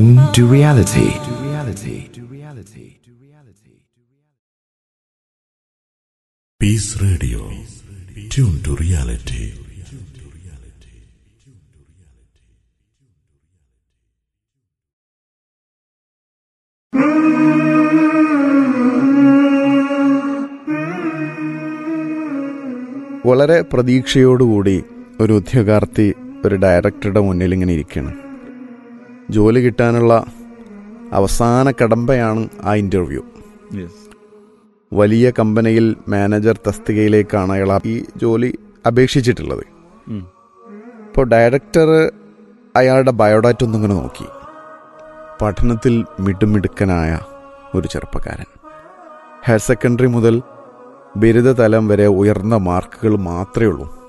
to reality. To reality. To reality. To reality. Peace radio tune to reality വളരെ പ്രതീക്ഷയോടുകൂടി ഒരു ഉദ്യോഗാർത്ഥി ഒരു ഡയറക്ടറുടെ മുന്നിൽ ഇങ്ങനെ ഇരിക്കുകയാണ് ജോലി കിട്ടാനുള്ള അവസാന കടമ്പയാണ് ആ ഇൻ്റർവ്യൂ വലിയ കമ്പനിയിൽ മാനേജർ തസ്തികയിലേക്കാണ് അയാൾ ഈ ജോലി അപേക്ഷിച്ചിട്ടുള്ളത് ഇപ്പോൾ ഡയറക്ടർ അയാളുടെ ബയോഡാറ്റ ഒന്നും ഇങ്ങനെ നോക്കി പഠനത്തിൽ മിടുമിടുക്കനായ ഒരു ചെറുപ്പക്കാരൻ ഹയർ സെക്കൻഡറി മുതൽ ബിരുദതലം വരെ ഉയർന്ന മാർക്കുകൾ മാത്രമേ ഉള്ളൂ